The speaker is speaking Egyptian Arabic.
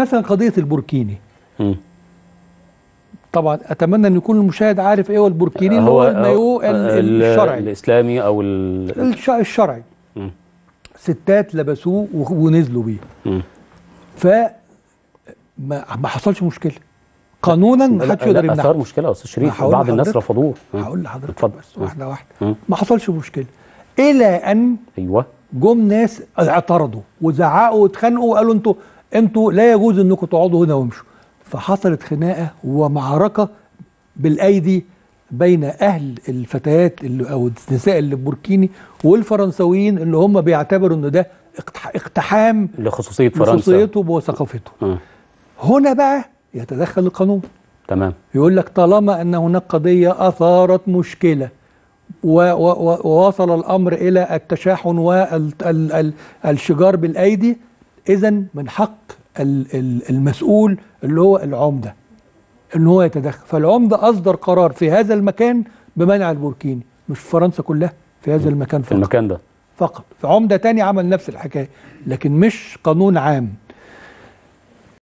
مثلا قضيه البوركيني مم. طبعا اتمنى ان يكون المشاهد عارف ايه هو البوركيني اللي هو المايو ال- ال- الشرعي الاسلامي او ال... الش- الشرعي مم. ستات لبسوه و- ونزلوا بيه مم. ف ما ما حصلش مشكله قانونا ما حدش يقدر لا، اثار يمنعه مشكله يا استاذ شريف هقول بعض الناس لحضرتك. رفضوه مم. هقول لحضرتك اتفضل. بس واحده واحده مم. ما حصلش مشكله الى ان ايوه جم ناس اعترضوا وزعقوا واتخانقوا وقالوا انتوا انتوا لا يجوز انكم تقعدوا هنا وامشوا فحصلت خناقه ومعركه بالايدي بين اهل الفتيات اللي او النساء اللي بوركيني والفرنسويين اللي هم بيعتبروا ان ده اقتح- اقتحام لخصوصيه فرنسا لخصوصيته وثقافته مم. هنا بقى يتدخل القانون تمام يقول لك طالما ان هناك قضيه اثارت مشكله و- و- و- ووصل الامر الى التشاحن والشجار بالايدي اذا من حق ال- ال- المسؤول اللي هو العمده ان هو يتدخل فالعمده اصدر قرار في هذا المكان بمنع البوركيني مش في فرنسا كلها في هذا المكان في فقط المكان ده فقط في عمده تاني عمل نفس الحكايه لكن مش قانون عام